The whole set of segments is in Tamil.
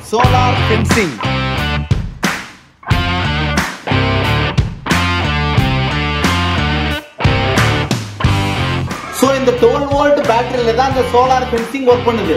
சோலார் ஃபென்சிங் ஸோ இந்த டுவெல் வோல்ட் பேட்டரியில தான் இந்த சோலார் ஃபென்சிங் ஒர்க் பண்ணுது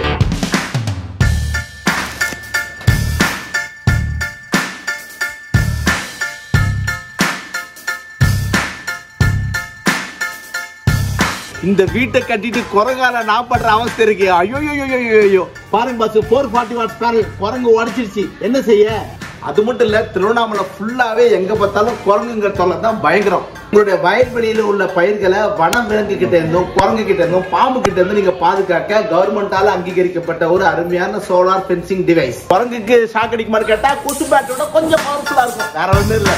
இந்த வீட்டை கட்டிட்டு குரங்கால நான் படுற அவஸ்தை இருக்கு ஐயோ ஐயோ ஐயோ ஐயோ பாருங்க boss four forty watts panel குரங்கு உடச்சிருச்சு என்ன செய்ய அது மட்டும் இல்ல திருவண்ணாமலை ஃபுல்லாவே எங்க பார்த்தாலும் குரங்குங்க தொல்லை தான் பயங்கரம் உங்களுடைய வயல்வெளியில உள்ள பயிர்களை வன விலங்கு கிட்ட இருந்தும் குரங்கு கிட்ட இருந்தும் பாம்பு கிட்ட இருந்தும் நீங்க பாதுகாக்க கவர்மெண்டால அங்கீகரிக்கப்பட்ட ஒரு அருமையான சோலார் ஃபென்சிங் டிவைஸ் குரங்குக்கு ஷாக் அடிக்குமான்னு கேட்டா கொசு பேட்டோட கொஞ்சம் பவர்ஃபுல்லா இருக்கும் வேற ஒண்ணும் இல்லை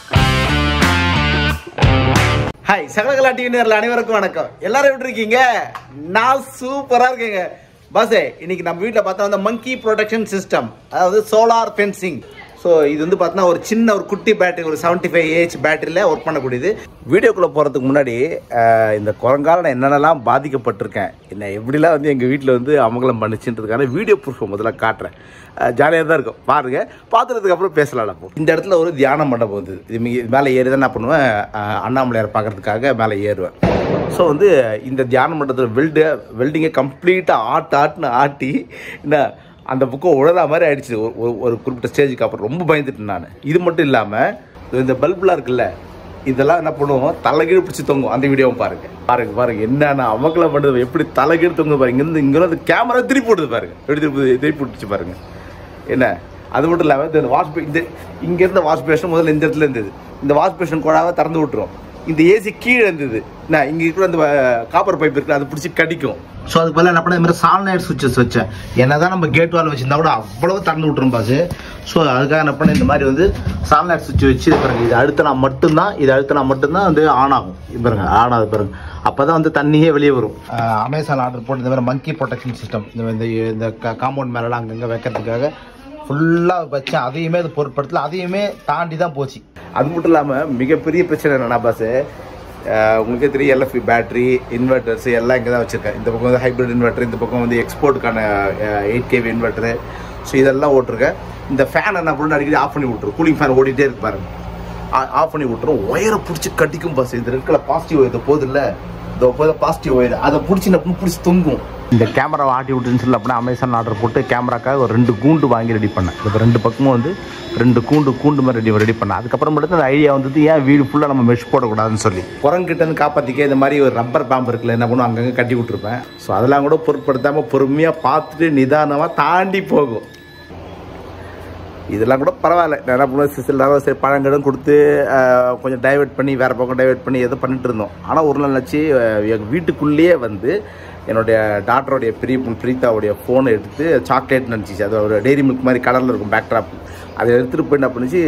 ஹாய் சகலகலா டிவி நேரில் அனைவருக்கும் வணக்கம் எல்லாரும் எப்படி இருக்கீங்க நான் சூப்பரா இருக்கேங்க பாஸே இன்னைக்கு நம்ம வீட்டில் பார்த்தா வந்து மங்கி ப்ரொடெக்ஷன் சிஸ்டம் அதாவது சோலார் ஃபென்சிங் ஸோ இது வந்து பார்த்தீங்கன்னா ஒரு சின்ன ஒரு குட்டி பேட்டரி ஒரு செவன்ட்டி ஃபைவ் ஏஹெச் பேட்டரியில் ஒர்க் பண்ணக்கூடியது வீடியோக்குள்ளே போகிறதுக்கு முன்னாடி அஹ், இந்த குரங்கால நான் என்னென்னலாம் பாதிக்கப்பட்டிருக்கேன் என்ன எப்படிலாம் வந்து எங்கள் வீட்டில் வந்து அமங்கலம் பண்ணுச்சுன்றதுக்கான வீடியோ ப்ரூஃப் முதல்ல காட்டுறேன் ஜாலியாக தான் இருக்கும் பாருங்க பார்த்துறதுக்கு அப்புறம் பேசலாம் நம்ம இந்த இடத்துல ஒரு தியான மண்டபம் வந்து இது மிக இது மேலே ஏறி தான் என்ன பண்ணுவேன் அஹ், அண்ணாமலையார் பார்க்கறதுக்காக மேலே ஏறுவேன் ஸோ வந்து இந்த தியான மண்டபத்தில் வெல்டு வெல்டிங்கை கம்ப்ளீட்டாக ஆட்டு ஆட்டுன்னு ஆட்டி என்ன அந்த புக்கம் உழற மாதிரி ஆயிடுச்சு ஒரு- ஒரு- ஒரு குறிப்பிட்ட ஸ்டேஜுக்கு அப்புறம் ரொம்ப பயந்துட்டேன் நான் இது மட்டும் இல்லாமல் இந்த பல்புலாம் இருக்குல்ல இதெல்லாம் என்ன பண்ணுவோம் தலைகீழ் பிடிச்சி தொங்கும் அந்த வீடியோவும் பாருங்க பாருங்க பாருங்க என்னென்ன அவங்கள பண்ணுறது எப்படி தலைகீழ் தொங்கு பாருங்க இருந்து இங்கே வந்து கேமரா திருப்பி போடுது பாருங்க எப்படி திருப்பி திருப்பி விட்டுச்சு பாருங்க என்ன அது மட்டும் இல்லாமல் இந்த வாஷ் இந்த இங்க இருந்த வாஷ் பேஷன் முதல்ல இந்த இடத்துல இருந்தது இந்த வாஷ் பேஷன் கூடாக திறந்து விட்டுரும் இந்த ஏசி கீழே இருந்தது நான் இங்க இருக்கிற அந்த காப்பர் பைப் இருக்கு அது பிடிச்சி கடிக்கும் ஸோ அதுக்கு பதிலாக என்ன பண்ண இந்த மாதிரி சால்னைட் சுவிச்சஸ் வச்சேன் என்னதான் நம்ம கேட் வால் வச்சிருந்தா கூட அவ்வளவு திறந்து விட்டுரும் பாஸ் ஸோ அதுக்காக என்ன பண்ண இந்த மாதிரி வந்து சால்னைட் சுவிட்ச் வச்சு இது பாருங்க இது அழுத்தினா மட்டும்தான் இது அழுத்தினா மட்டும்தான் வந்து ஆன் ஆகும் இது பாருங்க ஆன் ஆகுது பாருங்க அப்பதான் வந்து தண்ணியே வெளியே வரும் அமேசான் ஆர்டர் போட்டு இந்த மாதிரி மங்கி ப்ரொடெக்ஷன் சிஸ்டம் இந்த இந்த இந்த காம்பவுண்ட் மேலலாம் அங்கங்கே வைக்கிறதுக்காக ஃபுல்லாக வச்சேன் அதையுமே அது பொருட்படுத்தல அதையுமே தாண்டி தான் போச்சு அது மட்டும் இல்லாமல் மிகப்பெரிய பிரச்சனை என்னன்னா பாஸ் உங்களுக்கே தெரியும் எல்எஃபி பேட்டரி இன்வெர்டர்ஸ் எல்லாம் இங்கே தான் வச்சுருக்கேன் இந்த பக்கம் வந்து ஹைப்ரிட் இன்வெர்டர் இந்த பக்கம் வந்து எக்ஸ்போர்ட்டுக்கான எயிட் கேவி இன்வெர்டரு ஸோ இதெல்லாம் ஓட்டிருக்கேன் இந்த ஃபேன் என்ன பண்ணு அடிக்கடி ஆஃப் பண்ணி விட்ரு கூலிங் ஃபேன் ஓடிட்டே இருக்கு பாருங்க ஆஃப் பண்ணி விட்டுரும் ஒயரை பிடிச்சி கட்டிக்கும் பஸ் இது இருக்கிற பாசிட்டிவ் இது போகுது இல்லை இந்த போத பாசிட்டிவ் ஒயர் அதை பிடிச்சி நம்ம பிடிச்சி தொங்கும் இந்த கேமராவை ஆட்டி விட்டுன்னு சொல்லி அப்படின்னா அமேசான் ஆர்டர் போட்டு கேமராக்காக ஒரு ரெண்டு கூண்டு வாங்கி ரெடி பண்ணேன் இப்போ ரெண்டு பக்கமும் வந்து ரெண்டு கூண்டு கூண்டு மாதிரி ரெடி ரெடி பண்ணேன் அதுக்கப்புறம் மட்டும் அந்த ஐடியா வந்தது ஏன் வீடு ஃபுல்லாக நம்ம மெஷ் போடக்கூடாதுன்னு சொல்லி குரங்கிட்ட இருந்து காப்பாற்றிக்க இந்த மாதிரி ஒரு ரப்பர் பாம்பு இருக்குல்ல என்ன பண்ணுவோம் அங்கங்கே கட்டி விட்டுருப்பேன் ஸோ அதெல்லாம் கூட பொருட்படுத்தாமல் பொறுமையாக பார்த்துட்டு நிதானமாக தாண்டி போகும் இதெல்லாம் கூட பரவாயில்ல நான் என்ன பண்ணுவேன் சிசில் நேரம் சரி பழங்கிடம் கொடுத்து அஹ், கொஞ்சம் டைவர்ட் பண்ணி வேறு பக்கம் டைவர்ட் பண்ணி எதோ பண்ணிட்டு இருந்தோம் ஆனால் ஒரு நாள் நினச்சி எங்கள் வீட்டுக்குள்ளேயே வந்து என்னுடைய டாக்டருடைய பெரிய பொண்ணு பிரீத்தாவுடைய ஃபோனை எடுத்து சாக்லேட் நினச்சிச்சு அது ஒரு டெய்ரி மில்க் மாதிரி கலரில் இருக்கும் பேக்ட்ராப் அதை எடுத்துகிட்டு போய் என்ன பண்ணுச்சு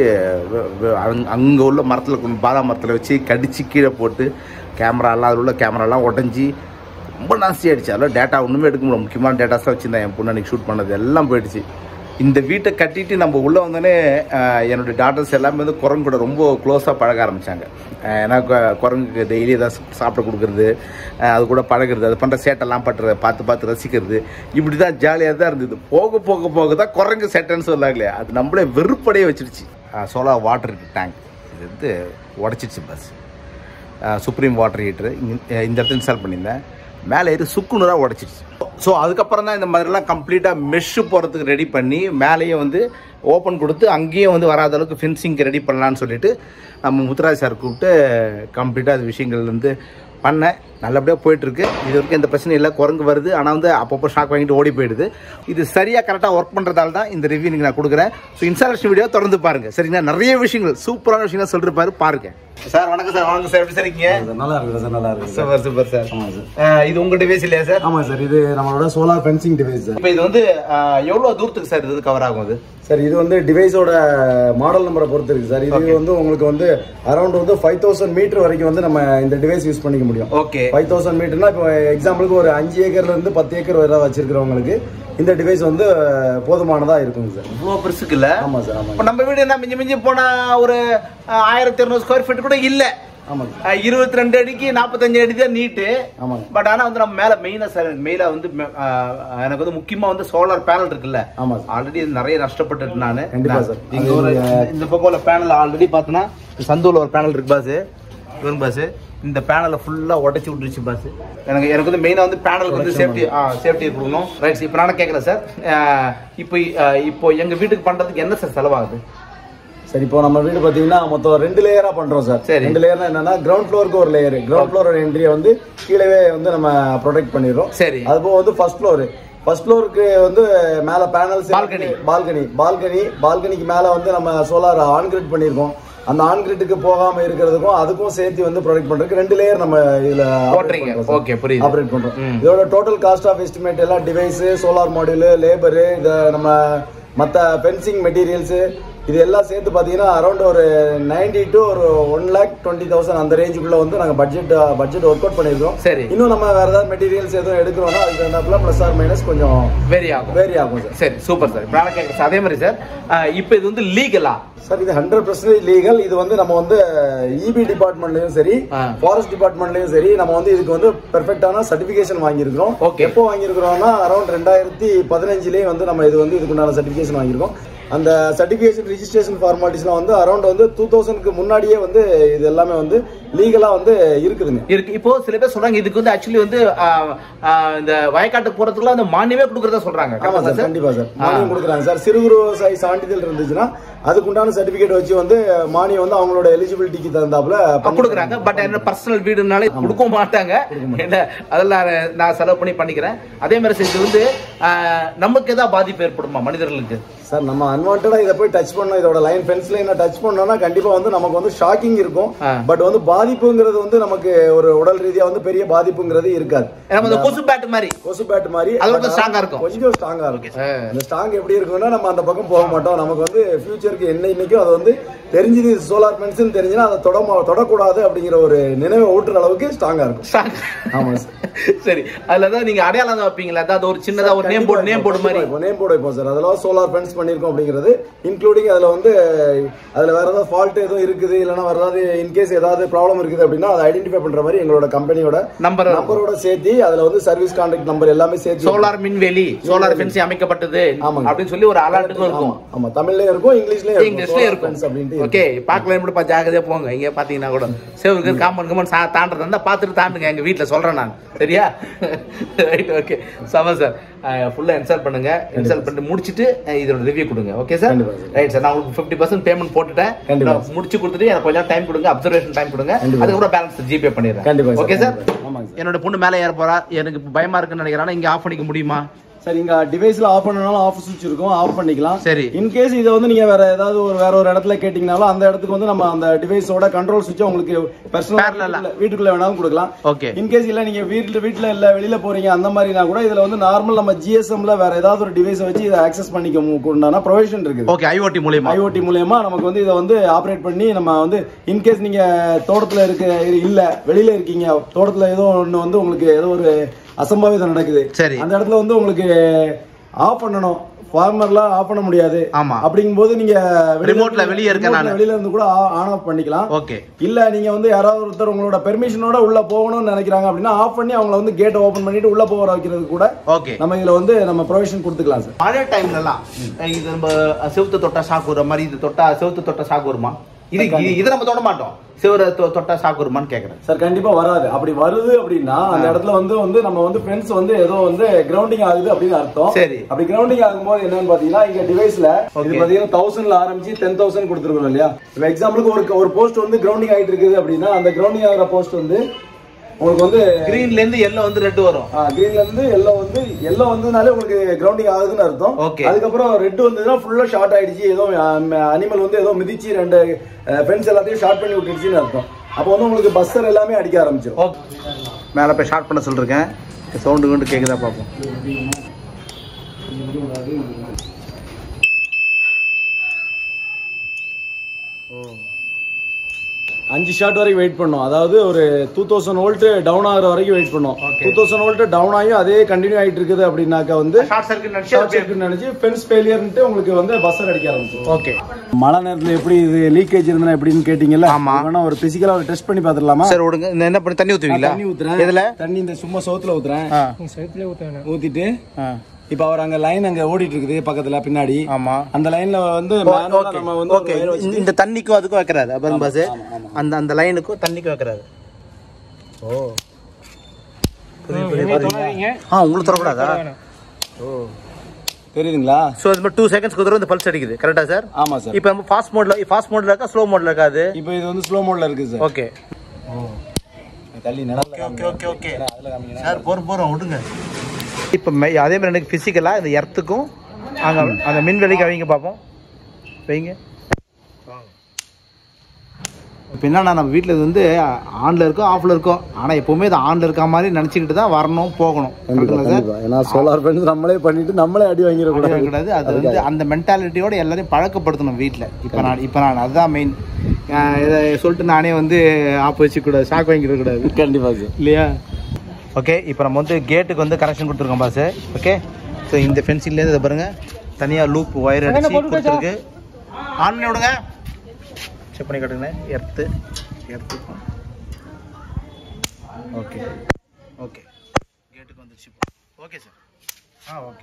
அங்கே உள்ள மரத்தில் பாதாம் மரத்தில் வச்சு கடிச்சு கீழே போட்டு கேமராலாம் அதில் உள்ள கேமராலாம் உடஞ்சி ரொம்ப நாஸ்தி ஆயிடுச்சு அதெல்லாம் டேட்டா ஒன்றுமே எடுக்க முடியல முக்கியமான டேட்டாஸ்லாம் வச்சுருந்தேன் என் பொண்ணு அன்றைக்கி ஷூட் பண்ணது எல்லாம் போயிடுச்சு இந்த வீட்டை கட்டிட்டு நம்ம உள்ளே வந்தோடனே அஹ், என்னுடைய டாட்டர்ஸ் எல்லாமே வந்து குரங்கு கூட ரொம்ப க்ளோஸாக பழக ஆரம்பித்தாங்க ஏன்னா கு- குரங்குக்கு டெய்லி ஏதாவது சாப்பிட கொடுக்குறது அஹ், அது கூட பழகுறது அது பண்ணுற சேட்டெல்லாம் பண்ணுறத பார்த்து பார்த்து ரசிக்கிறது இப்படி தான் ஜாலியாக தான் இருந்தது போக போக போக தான் குரங்கு சேட்டைன்னு சொல்லாங்களே அது நம்மளே வெறுப்படைய வச்சிருச்சு சோலார் வாட்டர் டேங்க் இது வந்து உடச்சிருச்சு பஸ் சுப்ரீம் வாட்டர் ஹீட்டர் இந்த இடத்துல இன்ஸ்டால் பண்ணியிருந்தேன் மேலே ஏறி சுக்குநூறாக உடச்சிருச்சு ஸோ அதுக்கப்புறம் தான் இந்த மாதிரிலாம் கம்ப்ளீட்டாக மெஷ்ஷு போகிறதுக்கு ரெடி பண்ணி மேலேயும் வந்து ஓப்பன் கொடுத்து அங்கேயும் வந்து வராத அளவுக்கு ஃபென்சிங்க்கு ரெடி பண்ணலான்னு சொல்லிட்டு நம்ம முத்துராஜ் சார் கூப்பிட்டு கம்ப்ளீட்டாக அது விஷயங்கள் வந்து பண்ணேன் நல்லபடியாக போயிட்டுருக்கு இது வரைக்கும் எந்த பிரச்சனையும் இல்லை குரங்கு வருது ஆனால் வந்து அப்பப்போ ஷாக் வாங்கிட்டு ஓடி போயிடுது இது சரியாக கரெக்டாக ஒர்க் பண்ணுறதால தான் இந்த ரிவ்யூ நீங்கள் நான் கொடுக்குறேன் ஸோ இன்ஸ்டாலேஷன் வீடியோ தொடர்ந்து பாருங்கள் சரிங்களா நிறைய விஷயங்கள் சூப்பரான விஷயங்கள் சொல்லிருப்பாரு பாருங்க சார் வணக்கம் சார் வணக்கம் சார் எப்படி சார் இருக்கீங்க சார், நல்லா இருக்குது சார் நல்லா இருக்குது சார் சூப்பர் சூப்பர் சார் ஆமாம் சார் அஹ் இது உங்க டிவைஸ் இல்லையா சார் ஆமாம் சார் இது நம்மளோட சோலார் ஃபென்சிங் டிவைஸ் சார் இப்போ இது வந்து அஹ், எவ்வளவு தூரத்துக்கு சார் இது கவர் ஆகும் அது சார் இது வந்து டிவைஸோட மாடல் நம்பரை பொறுத்து இருக்கு சார் இது வந்து உங்களுக்கு வந்து அரௌண்ட் வந்து ஃபைவ் தௌசண்ட் மீட்டர் வரைக்கும் வந்து நம்ம இந்த டிவைஸ் யூஸ் பண்ணிக்க முடியும் ஓகே ஃபைவ் தௌசண்ட் மீட்டர்னா இப்போ எக்ஸாம்பிளுக்கு ஒரு அஞ்சு ஏக்கர்ல இருந்து பத்து ஏக்கர் வரை வச்சிருக்கிறவங்களுக்கு இந்த டிவைஸ் வந்து போதுமானதா இருக்குங்க சார் இவ்வளோ பெருசுக்கு இல்ல ஆமாம் சார் ஆமாம் இப்போ நம்ம வீடு என்ன மிஞ்சி மிஞ்சி போனா ஒரு அஹ், ஆயிரத்தி இரநூறு ஸ்கொயர் ஃபீட் கூட இல்ல ஆமாங்க இருபத்தி ரெண்டு அடிக்கு நாற்பத்தஞ்சு அடி தான் நீட்டு ஆமாங்க பட் ஆனா வந்து நம்ம மேல மெயினா சார் மெயினா வந்து ம- ஆ, எனக்கு வந்து முக்கியமா வந்து சோலார் பேனல் இருக்குல்ல ஆமா சார் ஆல்ரெடி நிறைய நஷ்டப்பட்டுட்டு நானு கண்டிப்பா சார். இங்க ஒரு இந்த பக்கம் உள்ள பேனல் ஆல்ரெடி பார்த்தோன்னா சந்தூர்ல ஒரு பேனல் இருக்கு பாஸ் இவங்க பாஸ் இந்த பேனலை ஃபுல்லா உடைச்சு விட்டுருச்சு பாஸ் எனக்கு எனக்கு வந்து மெயினா வந்து பேனலுக்கு வந்து சேஃப்டி ஆ சேஃப்டி கொடுக்கணும் ரைட் இப்போ நானே கேட்கல சார் இப்போ ஆ, இப்போ எங்க வீட்டுக்கு பண்றதுக்கு என்ன சார் செலவாகுது சரி இப்போ நம்ம வீடு பாத்தீங்கன்னா மொத்தம் ரெண்டு லேயரா பண்றோம் சார் சரி. ரெண்டு லேயர்னா என்னன்னா கிரவுண்ட் ஃப்ளோருக்கு ஒரு லேயர் கிரவுண்ட் ஃப்ளோர் என்ட்ரியை வந்து கீழவே வந்து நம்ம ப்ரொடெக்ட் பண்ணிடுறோம் சரி அது போக வந்து ஃபர்ஸ்ட் ஃப்ளோர் ஃபர்ஸ்ட் ஃப்ளோருக்கு வந்து மேல பேனல்ஸ் Balcony. பால்கனி பால்கனி பால்கனிக்கு மேல வந்து நம்ம சோலார் ஆன் கிரிட் பண்ணியிருக்கோம் அந்த ஆன் கிரிட்டுக்கு போகாம இருக்கிறதுக்கும் அதுக்கும் சேர்த்து வந்து ப்ரொடெக்ட் பண்றதுக்கு ரெண்டு லேயர் நம்ம இதுல போட்டுறீங்க ஓகே புரியுது ஆப்ரேட் பண்றோம் ம். இதோட டோட்டல் காஸ்ட் ஆஃப் எஸ்டிமேட் எல்லாம் டிவைஸ் சோலார் மாடியூல் லேபரு இத நம்ம மத்த ஃபென்சிங் மெட்டீரியல்ஸ் இது எல்லாம் சேர்த்து பாத்தீங்கன்னா அரௌண்ட் ஒரு 90 டு ஒரு ஒன் லேக் டுவெண்ட்டி தௌசண்ட் அந்த ரேஞ்சுக்குள்ள வந்து நாங்க பட்ஜெட் பட்ஜெட் ஒர்க் அவுட் பண்ணிருக்கோம் சரி இன்னும் நம்ம வேற ஏதாவது மெட்டீரியல்ஸ் எதுவும் எடுக்கிறோம்னா அதுக்கு தகுந்தாப்புல ப்ளஸ் ஆர் மைனஸ் கொஞ்சம் வெரி ஆகும் வேரி ஆகும் சார் சரி சூப்பர் சார் இப்போ நான் கேட்குறேன் அதே மாதிரி சார் இப்போ இது வந்து லீகலா சார் இது ஹண்ட்ரட் பர்சன்டேஜ் லீகல் இது வந்து நம்ம வந்து இபி டிபார்ட்மெண்ட்லயும் சரி ஆ. ஃபாரஸ்ட் டிபார்ட்மெண்ட்லயும் சரி நம்ம வந்து இதுக்கு வந்து பெர்ஃபெக்டான சர்டிபிகேஷன் வாங்கியிருக்கிறோம் Okay. எப்போ வாங்கியிருக்கிறோம்னா அரௌண்ட் ரெண்டாயிரத்தி பதினஞ்சுலேயே வந்து நம்ம இது வந்து இதுக்குண்டான சர்டிபிகேஷன் வாங்கியிருக்கோம் அந்த சர்டிபிகேஷன் ரிஜிஸ்ட்ரேஷன் ஃபார்மாலிட்டிஸ்லாம் வந்து அரௌண்ட் வந்து டூ தௌசண்ட்க்கு முன்னாடியே வந்து இது எல்லாமே வந்து லீகலா வந்து இருக்குதுங்க இருக்கு இப்போ சில பேர் சொல்றாங்க இதுக்கு வந்து ஆக்சுவலி வந்து ஆ, ஆ, இந்த வயக்காட்டுக்கு போறதுக்குலாம் வந்து மானியமே கொடுக்கறதா சொல்றாங்க ஆமா கரெக்டா சார் சார் கண்டிப்பா சார் மானியம் கொடுக்குறாங்க சார் சிறு குறு விவசாயி சான்றிதழ் இருந்துச்சுன்னா அதுக்குண்டான சர்டிபிகேட் வச்சு வந்து மானியம் வந்து அவங்களோட எலிஜிபிலிட்டிக்கு தகுந்தாப்புல பண்ணி கொடுக்குறாங்க பட் என்ன பர்சனல் வீடுனாலே கொடுக்க மாட்டாங்க என்ன அதெல்லாம் நான் நான் செலவு பண்ணி பண்ணிக்கிறேன் அதே மாதிரி சார் இது வந்து ஆ, நமக்கு ஏதாவது பாதிப்பு ஏற்படுமா மனிதர்களுக்கு சார் நம்ம அன்வான்டா இதை போய் டச் பண்ணோம் இதோட லைன் ஃபென்ஸ் லைனை டச் பண்ணோம்னா கண்டிப்பா வந்து நமக்கு வந்து ஷாக்கிங் இருக்கும் ஆ. பட் வந்து பாதிப்புங்கிறது வந்து நமக்கு ஒரு உடல் ரீதியா வந்து பெரிய பாதிப்புங்கிறது இருக்காது நம்ம இந்த கொசு பேட் மாதிரி கொசு பேட் மாதிரி அது but கொஞ்சம் strong ஆ இருக்கும். கொஞ்சம் ஸ்ட்ராங்கா இருக்கும் ஆ. அந்த ஸ்ட்ராங் எப்படி இருக்கும்னா நம்ம அந்த பக்கம் போக மாட்டோம் நமக்கு வந்து ஃபியூச்சருக்கு என்ன இன்னைக்கும் அது வந்து தெரிஞ்சது சோலார் பென்சில் தெரிஞ்சுன்னா அதை தொட தொடக்கூடாது அப்படிங்கிற ஒரு நினைவை ஊட்டுற அளவுக்கு ஸ்ட்ராங்கா இருக்கும் Strong. ஆமா சார் சரி அதுல தான் நீங்க அடையாளம் தான் வைப்பீங்களா அதாவது ஒரு சின்னதா ஒரு நேம் போர்டு நேம் போர்டு மாதிரி நேம் போர்டு வைப்போம் சார் அதெல்லாம் சோலார் ஃபென்ஸ் பண்ணியிருக்கோம் அப்படிங்கிறது இன்க்ளூடிங் அதுல வந்து அதுல வேற ஏதாவது ஃபால்ட் எதுவும் இருக்குது இல்லைன்னா வேற ஏதாவது இன்கேஸ் ஏதாவது ப்ராப்ளம் இருக்குது அப்படின்னா அதை ஐடென்டிஃபை பண்ற மாதிரி எங்களோட கம்பெனியோட நம்பர் நம்பரோட சேர்த்து அதுல வந்து சர்வீஸ் கான்டாக்ட் நம்பர் எல்லாமே சேர்த்து சோலார் மின்வெளி சோலார் ஃபென்சிங் அமைக்கப்பட்டது ஆமாங்க. அப்படின்னு சொல்லி ஒரு அலர்ட்டுக்கும் இருக்கும் ஆமா ஆமா தமிழ்லயும் இருக்கும் இங்கிலீஷ்லயும் இங்கிலீஷ்லயே இருக்கும் Fence அப்படின்ட்டு ஓகே பார்க்கலாம் எப்படி ஜாகிரதையா போங்க இங்க பாத்தீங்கன்னா கூட சேவருக்கு காமன் கமன் சா தாண்டது இருந்தா பார்த்துட்டு தாண்டுங்க எங்க வீட்ல சொல்றேன் நான் சரியா ரைட் ஓகே சம சார் ஃபுல்லா இன்ஸ்டால் பண்ணுங்க இன்ஸ்டால் பண்ணிட்டு முடிச்சிட்டு அஹ், இதோட ரிவ்யூ கொடுங்க ஓகே சார் கண்டிப்பா sir. ரைட் சார் நான் உங்களுக்கு ஃபிஃப்டி பர்சன்ட் பேமெண்ட் போட்டுட்டேன் கண்டிப்பா நான் முடிச்சு கொடுத்துட்டு எனக்கு கொஞ்சம் டைம் கொடுங்க அப்சர்வேஷன் டைம் கொடுங்க கண்டிப்பா. அதுக்கப்புறம் பேலன்ஸ் ஜிபே பண்ணிடுறேன் கண்டிப்பா sir, ஓகே சார் கண்டிப்பா. ஆமாங்க சார் என்னோட பொண்ணு மேலே ஏற போறா எனக்கு இப்ப பயமா இருக்குன்னு நினைக்கிறேன் இங்க ஆஃப் பண்ணிக்க முடியுமா சார் இங்க டிவைஸ்ல ஆஃப் பண்ணனாலும் ஆஃப் சுவிட்ச் இருக்கும் ஆஃப் பண்ணிக்கலாம் சரி. இன் கேஸ் இதை வந்து நீங்க வேற ஏதாவது ஒரு வேற ஒரு இடத்துல கேட்டீங்கனாலும் அந்த இடத்துக்கு வந்து நம்ம அந்த டிவைஸோட கண்ட்ரோல் சுவிட்ச் உங்களுக்கு Parallel ஆ. பர்சனல் வீட்டுக்குள்ள வேணாலும் கொடுக்கலாம் ஓகே இன் கேஸ் இல்ல நீங்க வீட்டுல வீட்டுல இல்ல வெளியில போறீங்க அந்த மாதிரினா கூட இதுல வந்து நார்மல் நம்ம ஜிஎஸ்எம்ல வேற ஏதாவது ஒரு டிவைஸ் வச்சு இதை ஆக்சஸ் பண்ணிக்க உண்டான ப்ரொவிஷன் இருக்குது ஓகே ஐஓடி மூலியமா ஐஓடி மூலயமா நமக்கு வந்து இதை வந்து ஆப்ரேட் பண்ணி நம்ம வந்து இன்கேஸ் நீங்க தோட்டத்துல இருக்க இல்ல வெளியில இருக்கீங்க தோட்டத்துல ஏதோ ஒண்ணு வந்து உங்களுக்கு ஏதோ ஒரு அசம்பாவிதம் நடக்குது சரி. அந்த இடத்துல வந்து உங்களுக்கு ஆஃப் பண்ணணும் ஃபார்மர்லாம் ஆஃப் பண்ண முடியாது ஆமா. அப்படிங்கும்போது நீங்க வெளியில- Remoteல வெளிய இருக்கேன் remoteல நானு. வெளியில இருந்து கூட ஆன் ஆஃப் பண்ணிக்கலாம் ஓகே இல்ல நீங்க வந்து யாராவது ஒருத்தர் உங்களோட பெர்மிஷனோட உள்ள போகணும்னு நினைக்கிறாங்க அப்படின்னா ஆஃப் பண்ணி அவங்கள வந்து கேட் ஓபன் பண்ணிட்டு உள்ள போக வைக்கிறது கூட ஓகே நம்ம இதுல வந்து நம்ம ப்ரொவிஷன் கொடுத்துக்கலாம் சார் மழை டைம்லலாம் இது நம்ம செவுத்து தொட்டா ஷாக் வர மாதிரி இது தொட்டா செவுத்து தொட்டா ஷாக் வருமா இது இது- இது நம்ம தொட மாட்டோம் செவர தொ- தொட்டா ஷாக் வருமான்னு கேக்குறேன் சார் கண்டிப்பா வராது அப்படி வருது அப்படின்னா அந்த இடத்துல வந்து வந்து நம்ம வந்து ஃபென்ஸ் வந்து ஏதோ வந்து கிரவுண்டிங் ஆகுது அப்படின்னு அர்த்தம் சரி. அப்படி கிரவுண்டிங் ஆகும்போது என்னன்னு பாத்தீங்கன்னா இங்க டிவைஸ்ல இது Okay. பாத்தீங்கன்னா தௌசண்ட்ல ஆரம்பிச்சு டென் தௌசண்ட் கொடுத்துருக்கோம் இல்லையா இப்போ எக்ஸாம்பிளுக்கு ஒரு ஒரு போஸ்ட் வந்து கிரவுண்டிங் ஆயிட்டு இருக்குது அப்படின்னா அந்த கிரவுண்டிங் ஆகிற போஸ்ட் வந்து உங்களுக்கு வந்து கிரீன்ல இருந்து எல்லோ வந்து ரெட் வரும் கிரீன்ல இருந்து எல்லோ வந்து எல்லோ வந்ததுனாலே உங்களுக்கு கிரவுண்டிங் ஆகுதுன்னு அர்த்தம் Okay. அதுக்கப்புறம் ரெட் வந்ததுன்னா ஃபுல்லா ஷார்ட் ஆயிடுச்சு ஏதோ அனிமல் வந்து ஏதோ மிதிச்சு ரெண்டு ஃபென்ஸ் எல்லாத்தையும் ஷார்ட் பண்ணி விட்டுருச்சுன்னு அர்த்தம் அப்போ வந்து உங்களுக்கு பஸ்ஸர் எல்லாமே அடிக்க ஆரம்பிச்சிடும் ஓகே மேலே போய் ஷார்ட் பண்ண சொல்லிருக்கேன் சவுண்டு கொண்டு கேக்குதா பார்ப்போம் ஓ அஞ்சு ஷாட் வரைக்கும் வெயிட் பண்ணோம் அதாவது ஒரு டூ தௌசண்ட் வோல்ட் டவுன் ஆகுற வரைக்கும் வெயிட் பண்ணோம் டூ தௌசண்ட் வோல்ட் டவுன் ஆகியும் அதே கண்டினியூ ஆயிட்டு இருக்குது அப்படின்னாக்கா வந்து ஷார்ட் சர்க்கிட் ஷார்ட் சர்க்யூட் நினைச்சு ஃபென்ஸ் ஃபெயிலியர்ன்ட்டு உங்களுக்கு வந்து பஸ் அடிக்க ஆரம்பிச்சு ஓகே மழை நேரத்துல எப்படி இது லீக்கேஜ் இருந்தா எப்படின்னு கேட்டீங்கல்ல ஆமா. வேணா ஒரு பிசிக்கலா ஒரு டெஸ்ட் பண்ணி பாத்துடலாமா சார் விடுங்க இந்த என்ன பண்ணி தண்ணி ஊத்துவீங்களா தண்ணி ஊத்துறேன் இதுல தண்ணி இந்த சும்மா சோத்துல ஊத்துறேன் ஆ ஊத்திட்டு ஆ. இப்ப அவர் அங்க லைன் அங்க ஓடிட்டு இருக்குது பக்கத்துல பின்னாடி ஆமா அந்த லைன்ல வந்து manual ஆ நம்ம வந்து ஓகே இந்த தண்ணிக்கும் அதுக்கும் வைக்கிறாரு அப்புறம் பஸ் அந்த அந்த லைனுக்கும் தண்ணிக்கும் வைக்கிறாரு ஓ புரியுது, புரியுது, புரியுது. ஆ உங்களுக்கு தரக்கூடாதா ஓ தெரியுதுங்களா ஸோ இது மாதிரி டூ செகண்ட்ஸ்க்கு ஒரு தடவை இந்த பல்ஸ் அடிக்குது கரெக்டா சார் ஆமா சார் இப்போ நம்ம ஃபாஸ்ட் மோட்ல ஃபாஸ்ட் மோட்ல இருக்கா ஸ்லோ மோட்ல இருக்கா அது இப்போ இது வந்து ஸ்லோ மோட்ல இருக்கு சார் ஓகே தள்ளி நிலத்துல ஓகே ஓகே ஓகே சார் போறோம் போறோம் விடுங்க இப்போ அதே மாதிரி எனக்கு ஃபிசிக்கலாக இந்த எர்த்துக்கும் அங்கே அந்த மின்வெளிக்கு அவங்க பார்ப்போம் வைங்க இப்போ என்னன்னா நம்ம வீட்டில் இது வந்து ஆனில் இருக்கும் ஆஃபில் இருக்கும் ஆனால் எப்போவுமே இது ஆனில் இருக்க மாதிரி நினச்சிக்கிட்டு தான் வரணும் போகணும் கரெக்டுங்களா சார் கண்டிப்பா. ஏன்னா சோலார் பேனல் நம்மளே பண்ணிட்டு நம்மளே அடி வாங்கிடக்கூடாது கூடாது அது வந்து அந்த மென்டாலிட்டியோட எல்லாரையும் பழக்கப்படுத்தணும் வீட்டில் இப்போ நான் இப்போ நான் அதுதான் மெயின் இதை சொல்லிட்டு நானே வந்து ஆப் வச்சுக்கூடாது ஷாக் வாங்கிடக்கூடாது கண்டிப்பா சார் இல்லையா ஓகே இப்போ நம்ம வந்து கேட்டுக்கு வந்து கனெக்ஷன் கொடுத்துருக்கோம் பாஸ் ஓகே ஸோ இந்த ஃபென்சிங்லேருந்து இதை பாருங்க தனியாக லூப் ஒயர் அடிச்சு கொடுத்துருக்கு ஆன் பண்ணி விடுங்க செக் பண்ணி காட்டுங்க எர்த்து எர்த்து ஓகே ஓகே கேட்டுக்கு வந்துருச்சு ஓகே சார் ஆ ஓகே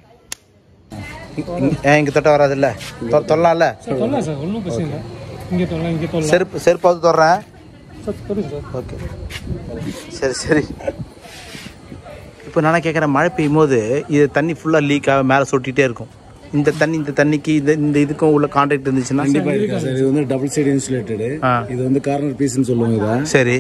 ஏன் இங்கே தொட்ட வராதுல்ல தொ- தொல்லலாம்ல சொல்லலாம் சார் ஒன்றும் பிரச்சனை இல்லை இங்கே சொல்லலாம் இங்கே சொல்லலாம் செருப்பு செருப்பாவது தொடுறேன் சார் புரியுது சார் ஓகே சரி சரி இப்போ நான் கேட்குறேன் மழை பெய்யும் போது இது தண்ணி ஃபுல்லாக லீக் ஆக மேலே சொட்டிகிட்டே இருக்கும் இந்த தண்ணி இந்த தண்ணிக்கு இந்த இந்த இதுக்கும் உள்ள கான்டாக்ட் இருந்துச்சுன்னா கண்டிப்பா இருக்கா சார் இது வந்து டபுள் சைடு இன்சுலேட்டடு ஆ இது வந்து கார்னர் பீஸ்னு சொல்லுவோம் இதை சரி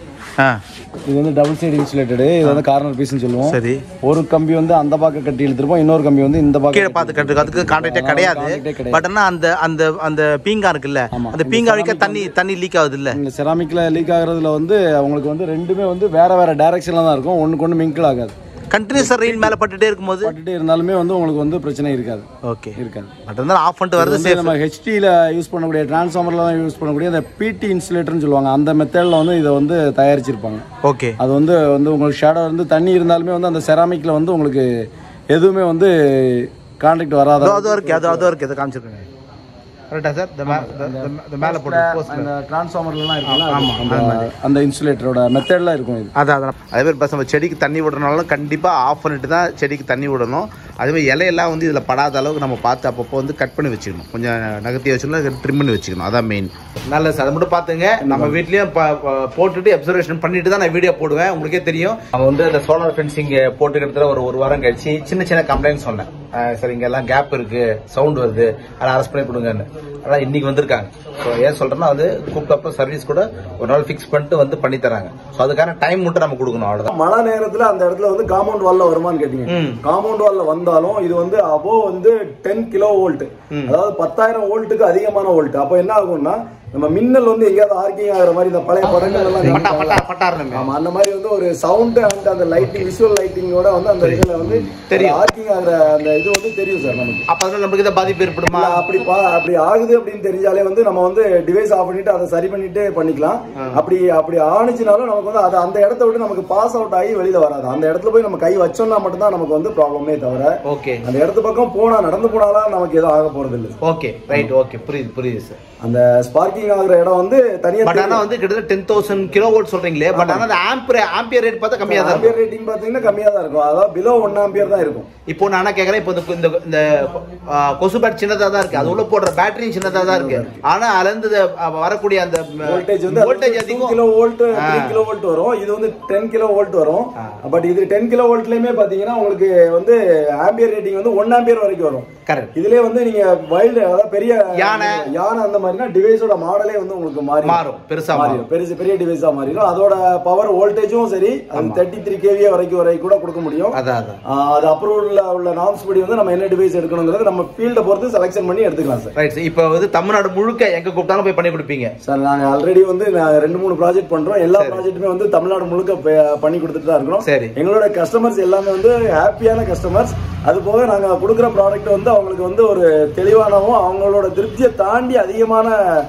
ஆ இது வந்து டபுள் சைடு இன்சுலேட்டடு இது வந்து கார்னர் பீஸ்னு சொல்லுவோம் சரி ஒரு கம்பி வந்து அந்த பக்கம் கட்டி இழுத்துருப்போம் இன்னொரு கம்பி வந்து இந்த பக்கம் கீழே பார்த்து கட்டுருக்கு அதுக்கு கான்டாக்டே கிடையாது contact ஏ கிடையாது. பட் ஆனால் அந்த அந்த அந்த பீங்கா இருக்குல்ல அந்த பீங்கா வழிக்க தண்ணி தண்ணி லீக் ஆகுது இல்ல இந்த செராமிக்ல லீக் ஆகுறதுல வந்து உங்களுக்கு வந்து ரெண்டுமே வந்து வேற வேற டைரக்ஷன்ல தான் இருக்கும் ஒண்ணுக்கு ஒன்று மிங்கிள் ஆகாது கண்டினியூஸ் ரெயின் மேலே பட்டுட்டே இருக்கும்போது பட்டுட்டே இருந்தாலுமே வந்து உங்களுக்கு வந்து பிரச்சனை இருக்காது ஓகே இருக்காது பட் இருந்தாலும் ஆஃப் பண்ணிட்டு இது வருது வந்து நம்ம ஹெச்டியில் யூஸ் பண்ணக்கூடிய டிரான்ஸ்ஃபார்மர்லாம் யூஸ் பண்ணக்கூடிய அந்த பிடி இன்சுலேட்டர்னு சொல்லுவாங்க அந்த மெத்தடில் வந்து இதை வந்து தயாரிச்சிருப்பாங்க ஓகே அது வந்து வந்து உங்களுக்கு ஷேடோ வந்து தண்ணி இருந்தாலுமே வந்து அந்த செராமிக்கில் வந்து உங்களுக்கு எதுவுமே வந்து கான்டாக்ட் வராத அதோ அதுவும் இருக்கு அதோ அதுவும் இருக்கு இதை காமிச்சிருக்கேன் கரெக்டா சார் இந்த மே- இந்த- இந்த- இந்த மேலே போட்டு post ல. அந்த டிரான்ஸ்ஃபார்மர்லாம் இருக்குல்ல ஆமா, அந்த- அந்த இன்சுலேட்டரோட மெத்தடில் இருக்கும் இது அதான் அதான் அதே மாதிரி பஸ் நம்ம செடிக்கு தண்ணி விடணும்னாலும் கண்டிப்பாக ஆஃப் பண்ணிட்டு தான் செடிக்கு தண்ணி விடணும் அதே மாதிரி இலையெல்லாம் வந்து இதில் படாத அளவுக்கு நம்ம பார்த்து அப்பப்போ வந்து கட் பண்ணி வச்சுக்கணும் கொஞ்சம் நகர்த்தி வச்சுக்கணும் ட்ரிம் பண்ணி வச்சுக்கணும் அதான் மெயின் நல்ல சார் அதை மட்டும் பார்த்துங்க நம்ம வீட்லேயும் போட்டுட்டு அப்சர்வேஷன் பண்ணிட்டு தான் நான் வீடியோ போடுவேன் உங்களுக்கே தெரியும் நம்ம வந்து அந்த சோலார் ஃபென்சிங் போட்டு கிட்டத்தட்ட ஒரு ஒரு வாரம் கழிச்சு சின்ன சின்ன கம்ப்ளைண்ட் சொன்னேன் அஹ் சரி இங்கெல்லாம் கேப் இருக்கு சவுண்ட் வருது அதை அரெஸ்ட் பண்ணி கொடுங்கன்னு அதான் இன்னைக்கு வந்திருக்காங்க ஸோ ஏன் சொல்றேன்னா வந்து கூப்பிட்டப்ப சர்வீஸ் கூட ஒரு நாள் ஃபிக்ஸ் பண்ணிட்டு வந்து பண்ணி தராங்க ஸோ அதுக்கான டைம் மட்டும் நம்ம கொடுக்கணும் அவ்வளோதான் மழை நேரத்துல அந்த இடத்துல வந்து காம்பவுண்ட் வால்ல வருமான்னு கேட்டீங்க ம். காம்பவுண்ட் வால்ல வந்தாலும் இது வந்து அபோ வந்து டென் கிலோ வோல்ட் அதாவது பத்தாயிரம் வோல்ட்டுக்கு அதிகமான வோல்ட் அப்போ என்ன ஆகும்னா நம்ம மின்னல் வந்து எங்கேயாவது ஆர்கிங் ஆகுற மாதிரி இந்த பழைய படங்கள் எல்லாம் பட்டா காமிப்பாங்கல்ல. பட்டா பட்டாரணமே ஆமா அந்த மாதிரி வந்து ஒரு சவுண்ட் அண்ட் அந்த லைட்டிங் விஷுவல் லைட்டிங்கோட வந்து அந்த இதுல வந்து தெரியும். ஆர்கிங் ஆகுற அந்த இது வந்து தெரியும் சார் நமக்கு அப்ப அதனால நம்மளுக்கு இதை பாதிப்பு ஏற்படுமா இல்ல, அப்படி பா- அப்படி ஆகுது அப்படின்னு தெரிஞ்சாலே வந்து நம்ம வந்து டிவைஸ் ஆஃப் பண்ணிட்டு அதை சரி பண்ணிட்டு பண்ணிக்கலாம் அப்படி அப்படி ஆனிச்சுனாலும் நமக்கு வந்து அது அந்த இடத்த விட்டு நமக்கு பாஸ் அவுட் ஆகி வெளியில வராது அந்த இடத்துல போய் நம்ம கை வச்சோம்னா மட்டும்தான் நமக்கு வந்து ப்ராப்ளமே தவிர ஓகே அந்த இடத்து பக்கம் போனா நடந்து போனாலாம் நமக்கு எதுவும் ஆக போறது இல்லை ஓகே ரைட் ஓகே புரியுது புரியுது சார் அந்த ஸ்பார்க்கிங் ஆகுற இடம் வந்து தனியா பட் ஆனா வந்து கிட்டத்தட்ட டென் தௌசண்ட் கிலோ வோல்ட் சொல்றீங்களே பட் ஆனா அந்த ஆம்பியர் ஆம்பியர் ரேட் பார்த்தா கம்மியா தான் இருக்கும் ஆம்பியர் ரேட்டிங் பாத்தீங்கன்னா கம்மியா தான் இருக்கும் அதாவது பிலோ ஒன் ஆம்பியர் தான் இருக்கும் இப்போ நான் என்ன கேக்குறேன் இப்போ இந்த- இந்த இந்த ஆ, கொசு பேட் சின்னதா தான் இருக்கு அது உள்ள போடுற பேட்டரியும் சின்னதா தான் இருக்கு ஆனா அதுல இருந்து இந்த, ஆ, வரக்கூடிய அந்த வோல்டேஜ் வந்து வோல்டேஜ் டூ அதிகம் kilo volt three kilo volt வரும் இது வந்து டென் கிலோ வோல்ட் வரும் பட் இது டென் கிலோ வோல்ட்லயுமே பாத்தீங்கன்னா உங்களுக்கு வந்து ஆம்பியர் ரேட்டிங் வந்து ஒன் ஆம்பியர் வரைக்கும் வரும் கரெக்ட் இதுலயே வந்து நீங்க வைல்டு அதாவது பெரிய யானை. யானை அந்த மாதிரினா டிவைஸோட மாடலே வந்து உங்களுக்கு மாறி மாறும் பெருசா மாறும் மாறிடும் பெருசு பெரிய டிவைஸா மாறிடும் அதோட பவர் வோல்டேஜும் சரி அது தேர்ட்டி த்ரீ கேவியா வரைக்கும் வரை கூட கொடுக்க முடியும் அதான் அதான் ஆஹ் அது அப்ரூவல் உள்ள நார்ம்ஸ் படி வந்து நம்ம என்ன டிவைஸ் எடுக்கணுங்கிறது நம்ம ஃபீல்ட பொறுத்து செலக்ஷன் பண்ணி எடுத்துக்கலாம் சார் ரைட் இப்போ வந்து தமிழ்நாடு முழுக்க எங்க கூப்பிட்டாலும் போய் பண்ணி கொடுப்பீங்க சார் நாங்க ஆல்ரெடி வந்து நான் ரெண்டு மூணு ப்ராஜெக்ட் பண்றோம் எல்லா ப்ராஜெக்ட்டுமே வந்து தமிழ்நாடு முழுக்க ப- பண்ணி கொடுத்துட்டு தான் இருக்கிறோம் சரி. எங்களோட கஸ்டமர்ஸ் எல்லாமே வந்து ஹாப்பியான கஸ்டமர்ஸ் அது போக நாங்க கொடுக்குற ப்ராடக்ட் வந்து அவங்களுக்கு வந்து ஒரு தெளிவானவும் அவங்களோட திருப்தியை தாண்டி அதிகமான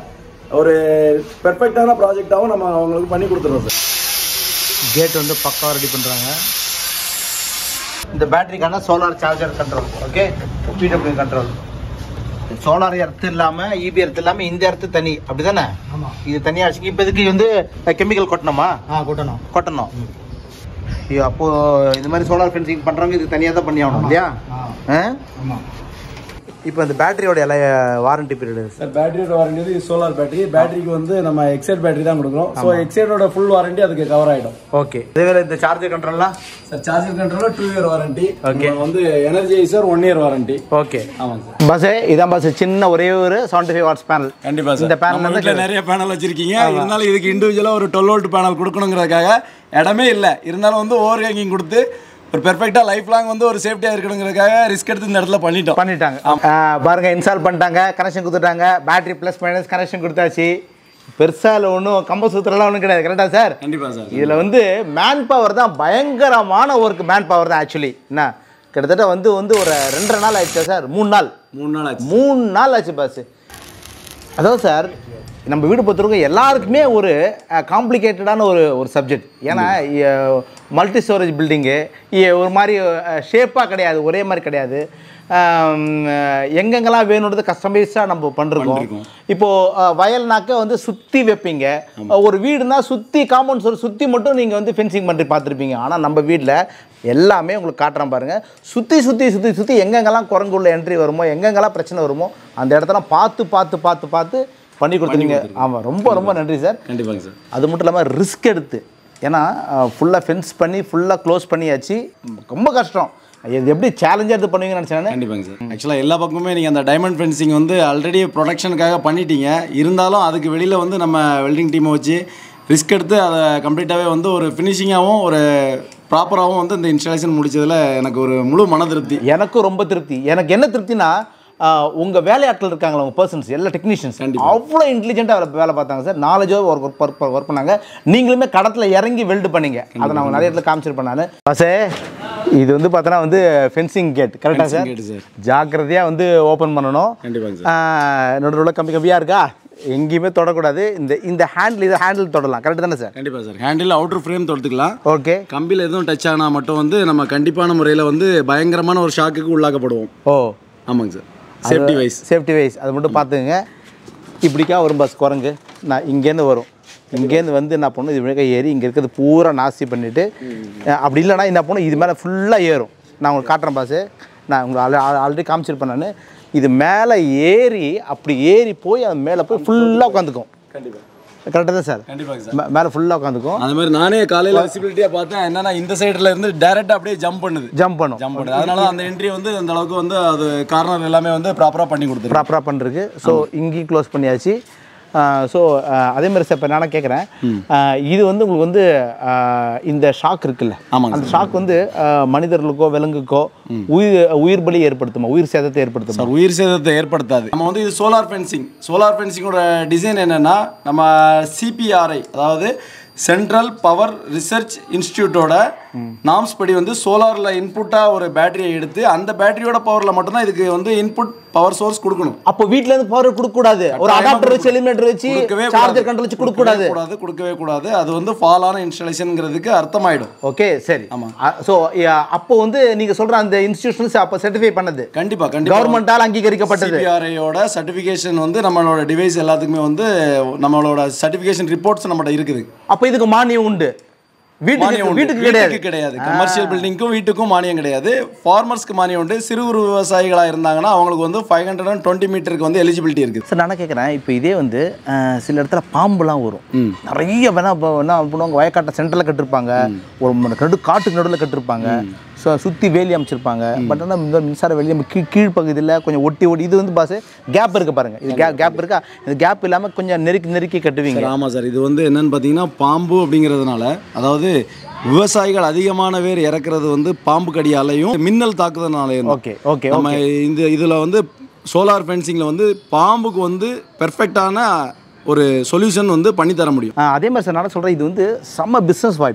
ஒரு பெர்ஃபெக்டான ப்ராஜெக்டாகவும் நம்ம அவங்களுக்கு பண்ணி கொடுத்துருவோம் சார் கேட் வந்து பக்காவாக ரெடி பண்ணுறாங்க இந்த பேட்டரிக்கான solar charger control okay PW control solar earth இல்லாமல் இபி எர்த் இல்லாமல் இந்த எர்த்து தனி அப்படி தானே இது தனியாக வச்சுக்க இப்போ இதுக்கு வந்து கெமிக்கல் கொட்டணுமா ஆ கூட்டணும் கொட்டணும் ஐயோ அப்போ இந்த மாதிரி சோலார் ஃபென்சிங் பண்றவங்க இதுக்கு தனியாக தான் பண்ணி ஆகணும் இல்லையா ஆ ஆமாம் இப்போ இந்த பேட்டரியோட எல்லாம் வாரண்டி பீரியட் சார் பேட்டரியோட வாரண்டி வந்து சோலார் பேட்டரி பேட்டரிக்கு வந்து நம்ம எக்ஸைட் பேட்டரி தான் கொடுக்குறோம் ஸோ எக்ஸைடோட ஃபுல் வாரண்டி அதுக்கு கவர் ஆகிடும் ஓகே இதே இந்த சார்ஜர் கண்ட்ரோல்லாம் sir charger controller two year warranty Okay. வந்து energiser one year warranty okay ஆமாங்க சார் பஸ் இதான் பஸ் சின்ன ஒரே ஒரு செவன்டி ஃபைவ் வாட்ஸ் பேனல் கண்டிப்பா சார் இந்த இந்த panel பேனல் வந்து வீட்டில் நிறைய பேனல் வச்சிருக்கீங்க இருந்தாலும் இதுக்கு இண்டிவிஜுவலா ஒரு டுவெல் வோல்ட் பேனல் கொடுக்கணுங்கிறதுக்காக இடமே இல்லை இருந்தாலும் வந்து ஓவர் ஹேங்கிங் கொடுத்து ஒரு பெர்ஃபெக்டா லைஃப் லாங் வந்து ஒரு சேஃப்டியா இருக்கணுங்கிறதுக்காக ரிஸ்க் எடுத்து இந்த இடத்துல பண்ணிட்டோம் பண்ணிட்டாங்க ஆ, பாருங்க இன்ஸ்டால் பண்ணிட்டாங்க கனெக்ஷன் கொடுத்துட்டாங்க பேட்டரி ப்ளஸ் மைனஸ் கனெக்ஷன் கொடுத்தாச்சு பெருசா இல்லை ஒன்றும் கம்ப சூத்திரம்லாம் ஒன்றும் கிடையாது கரெக்டா சார் கண்டிப்பா சார் இதில் வந்து மேன் பவர் தான் பயங்கரமான ஒர்க் மேன் பவர் தான் ஆக்சுவலி என்ன கிட்டத்தட்ட வந்து வந்து ஒரு ரெண்டரை நாள் ஆயிடுச்சா சார் மூணு நாள் மூணு நாள் ஆச்சு மூணு நாள் ஆச்சு பாஸ் அதாவது சார் நம்ம வீடு பொறுத்தவரைக்கும் எல்லாருக்குமே ஒரு காம்ப்ளிகேட்டடான ஒரு ஒரு சப்ஜெக்ட் ஏன்னா மல்டி ஸ்டோரேஜ் பில்டிங்கு ஒரு மாதிரி ஷேப்பாக கிடையாது ஒரே மாதிரி கிடையாது ஆம், எங்கெங்கெல்லாம் வேணுன்றது கஸ்டமைஸாக நம்ம பண்ணிருக்கோம் இப்போது வயல்னாக்க வந்து சுற்றி வைப்பீங்க ஒரு வீடுனா சுற்றி காம்பவுண்ட் சுவர் சுற்றி மட்டும் நீங்கள் வந்து ஃபென்சிங் பண்ணி பார்த்துருப்பீங்க ஆனால் நம்ம வீட்டில் எல்லாமே உங்களுக்கு காட்டுறேன் பாருங்கள் சுற்றி சுற்றி சுற்றி சுற்றி எங்கெங்கெல்லாம் குரங்குள்ள என்ட்ரி வருமோ எங்கெங்கெல்லாம் பிரச்சனை வருமோ அந்த இடத்துல பார்த்து பார்த்து பார்த்து பார்த்து பண்ணி கொடுத்துருங்க ஆமாம் ரொம்ப ரொம்ப நன்றி சார் கண்டிப்பாங்க சார் அது மட்டும் இல்லாமல் ரிஸ்க் எடுத்து ஏன்னா ஃபுல்லாக ஃபென்ஸ் பண்ணி ஃபுல்லாக க்ளோஸ் பண்ணியாச்சு ரொம்ப கஷ்டம் இது எப்படி சேலஞ்சாக எடுத்து பண்ணுவீங்கன்னு நினச்சேன் கண்டிப்பாங்க சார் ஆக்சுவலாக எல்லா பக்கமுமே நீங்கள் அந்த டைமண்ட் ஃபென்சிங் வந்து ஆல்ரெடி ப்ரொடக்ஷனுக்காக பண்ணிட்டீங்க இருந்தாலும் அதுக்கு வெளியில் வந்து நம்ம வெல்டிங் டீமை வச்சு ரிஸ்க் எடுத்து அதை கம்ப்ளீட்டாகவே வந்து ஒரு ஃபினிஷிங்காகவும் ஒரு ப்ராப்பராகவும் வந்து இந்த இன்ஸ்டாலேஷன் முடிச்சதுல எனக்கு ஒரு முழு மன திருப்தி எனக்கும் ரொம்ப திருப்தி எனக்கு என்ன திருப்தினா ஆஹ், உங்க வேலையாட்கள் இருக்காங்களா உங்க பர்சன்ஸ் எல்லா டெக்னீஷியன்ஸ் கண்டிப்பா. அவ்வளோ இன்டெலிஜென்ட்டாக வேலை வேலை பார்த்தாங்க சார் நாலேஜோ ஒர்க் ஒர்க் ஒர்க் பண்ணாங்க நீங்களுமே கடத்தில் இறங்கி வெல்டு பண்ணீங்க அதை நான் நிறைய இடத்துல காமிச்சிருப்பேன் நான் பசே இது வந்து பார்த்தோன்னா வந்து ஃபென்சிங் கேட் கரெக்டாக சார் gate, sir. ஜாக்கிரதையாக வந்து ஓப்பன் பண்ணணும் கண்டிப்பாங்க சார் நடுவில் கம்பி கம்பியாக இருக்கா எங்கேயுமே தொடக்கூடாது இந்த இந்த ஹேண்டில் இதை ஹேண்டில் தொடலாம் கரெக்ட் தானே சார் கண்டிப்பாக சார் ஹேண்டில் அவுட்டர் ஃப்ரேம் தொடுத்துக்கலாம் ஓகே கம்பியில் எதுவும் டச் ஆனால் மட்டும் வந்து நம்ம கண்டிப்பான முறையில் வந்து பயங்கரமான ஒரு ஷாக்குக்கு உள்ளாக்கப்படுவோம் ஓ ஆமாங்க sir safety wise safety wise அதை மட்டும் பார்த்துக்குங்க இப்படிக்கா வரும் பஸ் குரங்கு நான் இங்கேருந்து வரும் இங்கேருந்து வந்து என்ன பண்ணும் இது விழுக்க ஏறி இங்கே இருக்கிறது பூரா நாஸ்தி பண்ணிவிட்டு அப்படி இல்லைன்னா என்ன பண்ணும் இது மேலே ஃபுல்லாக ஏறும் நான் உங்களுக்கு காட்டுறேன் பாஸு நான் உங்களுக்கு ஆல்ரெடி காமிச்சிருப்பேன் நான் இது மேலே ஏறி அப்படி ஏறி போய் அது மேலே போய் ஃபுல்லாக உட்காந்துக்கும் கண்டிப்பாக கரெக்டாக தான் சார் கண்டிப்பாங்க சார் மே- மேலே ஃபுல்லாக உட்காந்துக்கும் அது மாதிரி நானே காலையில் விசிபிலிட்டியாக பார்த்தேன் என்னன்னா இந்த சைடில் இருந்து டேரெக்டாக அப்படியே ஜம்ப் பண்ணுது ஜம்ப் பண்ணும் ஜம்ப் பண்ணுது அதனால தான் அந்த என்ட்ரி வந்து அந்த அளவுக்கு வந்து அது கார்னர் எல்லாமே வந்து ப்ராப்பராக பண்ணி கொடுத்துருக்கு ப்ராப்பராக பண்ணுறதுக்கு ஸோ இங்கேயும் க்ளோஸ் பண்ணியாச்சு ஸோ அதே மாதிரி சார் இப்போ நான் கேட்குறேன் இது வந்து உங்களுக்கு வந்து ஆஹ், இந்த ஷாக் இருக்குல்ல ஆமாங்க அந்த ஷாக் வந்து ஆஹ், மனிதர்களுக்கோ விலங்குக்கோ உயிர் உயிர் பலி ஏற்படுத்துமா உயிர் சேதத்தை ஏற்படுத்துமா சார் உயிர் சேதத்தை ஏற்படுத்தாது நம்ம வந்து இது சோலார் ஃபென்சிங் சோலார் ஃபென்சிங்கோட டிசைன் என்னன்னா நம்ம சிபிஆர்ஐ அதாவது சென்ட்ரல் பவர் ரிசர்ச் இன்ஸ்டியூட்டோட நாம்ஸ் படி வந்து சோலாரில் இன்புட்டாக ஒரு பேட்டரியை எடுத்து அந்த பேட்டரியோட பவரில் மட்டும்தான் இதுக்கு வந்து இன்புட் பவர் சோர்ஸ் கொடுக்கணும் அப்போ வீட்ல இருந்து பவர் கொடுக்க கூடாது ஒரு அடாப்டர் வச்சு எலிமினேட்டர் வச்சு கொடுக்கவே சார்ஜர் கண்ட்ரோல் வச்சு கொடுக்க கூடாது கூடாது கொடுக்கவே கூடாது அது வந்து ஃபாலான இன்ஸ்டாலேஷன்ங்கிறதுக்கு அர்த்தமாயிடும் ஓகே சரி ஆமா. ஸோ அப்போ வந்து நீங்க சொல்ற அந்த இன்ஸ்டிடியூஷன்ஸ் அப்போ சர்டிஃபை பண்ணது கண்டிப்பா கண்டிப்பா கவர்மெண்டால் அங்கீகரிக்கப்பட்டது சிபிஆர்ஐயோட சர்டிஃபிகேஷன் வந்து நம்மளோட டிவைஸ் எல்லாத்துக்குமே வந்து நம்மளோட சர்டிஃபிகேஷன் ரிப்போர்ட்ஸ் நம்மகிட்ட இருக்குது அப்போ இதுக்கு மானியம் உண்டு வீட்டுக்கு மானியம் உண்டு. வீட்டுக்கு கிடையாது வீட்டுக்கு கிடையாது கமர்ஷியல் பில்டிங்க்கும் வீட்டுக்கும் மானியம் கிடையாது ஃபார்மர்ஸ்க்கு மானியம் உண்டு சிறு குறு விவசாயிகளா இருந்தாங்கன்னா அவங்களுக்கு வந்து ஃபைவ் ஹண்ட்ரட் அண்ட் டுவெண்ட்டி மீட்டருக்கு வந்து எலிஜிபிலிட்டி இருக்குது சார் நான் கேட்குறேன் இப்போ இதே வந்து அஹ், சில இடத்துல பாம்புலாம் வரும் நிறைய வேணா இப்போ என்ன பண்ணுவாங்க வயக்காட்டை சென்டரில் கட்டிருப்பாங்க ஒரு ம- நடு காட்டுக்கு நடுவில் கட்டிருப்பாங்க ஸோ சுற்றி வேலி அமைச்சிருப்பாங்க பட் ஆனால் இந்த மின்சார வேலி நம்ம கீழ் கீழ்ப்பகுதியில் கொஞ்சம் ஒட்டி ஒட்டி இது வந்து பாஸ் கேப் இருக்கு பாருங்க இது கேப் கேப் இருக்கா இந்த கேப் இல்லாமல் கொஞ்சம் நெருக்கி நெருக்கி கட்டுவீங்க சார் ஆமாம் சார் இது வந்து என்னன்னு பார்த்தீங்கன்னா பாம்பு அப்படிங்கிறதுனால அதாவது விவசாயிகள் அதிகமான பேர் இறக்குறது வந்து பாம்பு கடியாலையும் மின்னல் தாக்குதனாலையும் தான். ஓகே ஓகே நம்ம இந்த இதில் வந்து சோலார் ஃபென்சிங்கில் வந்து பாம்புக்கு வந்து பெர்ஃபெக்டான ஒரு சொல்யூஷன் வந்து பண்ணி தர முடியும் ஆ, அதே மாதிரி சார் நான் சொல்கிறேன் இது வந்து செம்ம பிஸ்னஸ் வாய்ப்பு